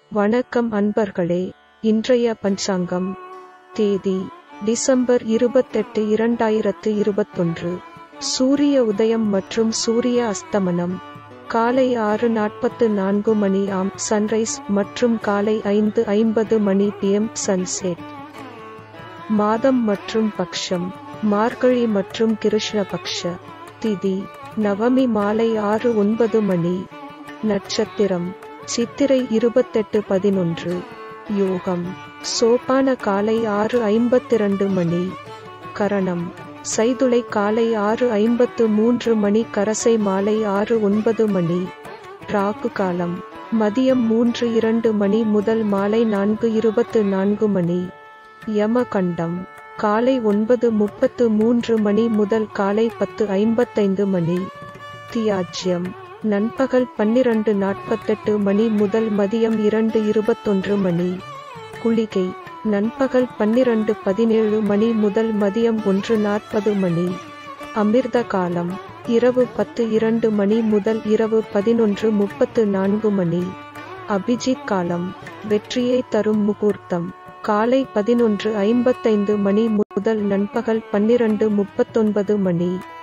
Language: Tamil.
வணக்கம் அன்பர்களே இன்றைய பஞ்சாங்கம் தேதி டிசம்பர் இருபத்தெட்டு இரண்டாயிரத்து இருபத்தொன்று சூரிய உதயம் மற்றும் சூரிய அஸ்தமனம் காலை ஆறு நாற்பத்து நான்கு மணி ஆம் சன்ரைஸ் மற்றும் காலை ஐந்து ஐம்பது மணி பிஎம் சன்செட் மாதம் மற்றும் பக்ஷம் மார்கழி மற்றும் கிருஷ்ண பக்ஷ திதி நவமி மாலை ஆறு ஒன்பது மணி நட்சத்திரம் சித்திரை இருபத்தெட்டு பதினொன்று யோகம் சோபான காலை ஆறு ஐம்பத்திரண்டு மணி கரணம் சைதுளை காலை ஆறு ஐம்பத்து மூன்று மணி கரசை மாலை ஆறு ஒன்பது மணி ராகு காலம் மதியம் மூன்று இரண்டு மணி முதல் மாலை நான்கு இருபத்து நான்கு மணி யமகண்டம் காலை ஒன்பது முப்பத்து மூன்று மணி முதல் காலை பத்து ஐம்பத்தைந்து மணி தியாஜ்யம் நண்பகல் பன்னிரண்டு நாற்பத்தெட்டு மணி முதல் மதியம் இரண்டு இருபத்தொன்று மணி குளிகை நண்பகல் பன்னிரண்டு பதினேழு மணி முதல் மதியம் ஒன்று நாற்பது மணி அமிர்த காலம் இரவு பத்து இரண்டு மணி முதல் இரவு பதினொன்று முப்பத்து நான்கு மணி அபிஜித் காலம் வெற்றியை தரும் முகூர்த்தம் காலை பதினொன்று ஐம்பத்தைந்து மணி முதல் நண்பகல் பன்னிரண்டு முப்பத்தொன்பது மணி